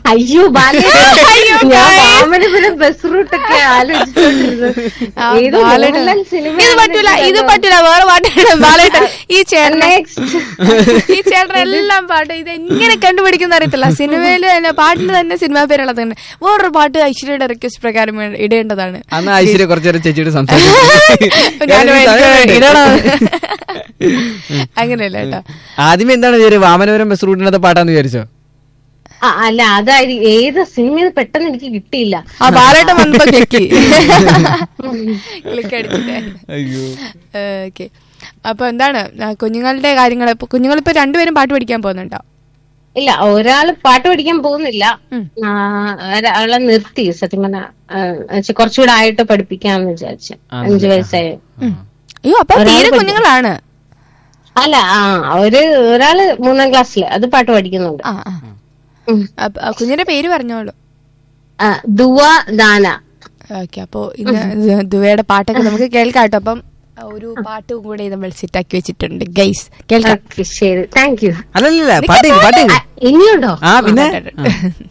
അയ്യോ ബാലേ അയ്യോ, ഞാൻ guys. വാമന പിന്നെ ബസ് റൂട്ടൊക്കെ ആലോചിച്ചോണ്ടിരുന്നു ആ, ഏതോ ബാലേട്ടൻ. മോഹൻലാൽ സിനിമ ഇത് പറ്റൂല ഇത് പറ്റൂല വേറെ പാട്ടാണ് ബാലേട്ടൻ ഈ ചേട്ടനെ നെക്സ്റ്റ് ഈ ചേട്ടൻ എല്ലാം പാട്ട് ഇത് എങ്ങനെ കണ്ടുപിടിക്കുന്ന അറിയത്തില്ല സിനിമയില് തന്നെ പാട്ടിൽ തന്നെ സിനിമാ പേരുള്ളത് തന്നെ വേറൊരു പാട്ട് ഐശ്വര്യയുടെ റിക്വസ്റ്റ് പ്രകാരം വേ- ഇടേണ്ടതാണ് അന്ന് ഐശ്വര്യ കുറച്ചു നേരം ചേച്ചിയോട് അപ്പൊ ഞാൻ സംസാരിച്ചു ഇടണം അങ്ങനെയല്ല കേട്ടോ ആദ്യമേ എന്താണ് വിചാരിച്ചത് വാമനപുരം ബസ് റൂട്ടിനകത്ത് പാട്ടാന്ന് വിചാരിച്ചോ ആ, അല്ല അതായത് ഏത് സിനിമയിൽ പെട്ടെന്ന് എനിക്ക് കിട്ടിയില്ല ആ ബാലേട്ടൻ വന്നപ്പോ ക്ലിക്ക് ക്ലിക്ക് അടിച്ചിട്ടേ അയ്യോ ഓക്കെ അപ്പൊ എന്താണ് ആ, കുഞ്ഞുങ്ങളുടെ കാര്യങ്ങൾ ഇപ്പൊ കുഞ്ഞുങ്ങളിപ്പോ രണ്ടുപേരും പാട്ട് പഠിക്കാൻ പോകുന്നുണ്ടോ ഇല്ല ഒരാള് പാട്ട് പഠിക്കാൻ പോകുന്നില്ല ഉം. ആ, ഒരാളെ നിർത്തി സത്യം പറഞ്ഞ കുറച്ചുകൂടെ ആയിട്ട് പഠിപ്പിക്കാന്ന് വിചാരിച്ചു അഞ്ചു വയസ്സായി അയ്യോ അപ്പൊ ഒരാള് തീരെ പഠിക്കും. കുഞ്ഞുങ്ങളാണ് അല്ല ആ ഒരു ഒരാള് മൂന്നാം ക്ലാസ്സില് അത് പാട്ട് പഠിക്കുന്നുണ്ട് ആ ആ. ഉം. അപ്പൊ ആ കുഞ്ഞിന്റെ പേര് പറഞ്ഞോളൂ ആ, ദുവ ദാന ഓക്കെ അപ്പൊ ഇന്ന് ദുവയുടെ പാട്ടൊക്കെ നമുക്ക് കേൾക്കാം കേട്ടോ അപ്പം ആ, ഒരു പാട്ട് കൂടെ നമ്മൾ സെറ്റാക്കി വെച്ചിട്ടുണ്ട് ഗൈസ് കേൾക്കാം ഓക്കെ ശരി താങ്ക് യു അല്ലല്ല പാട്ട് പാട്ട് ഇനിയുണ്ടോ ആ പിന്നെ പാട്ടുണ്ട്.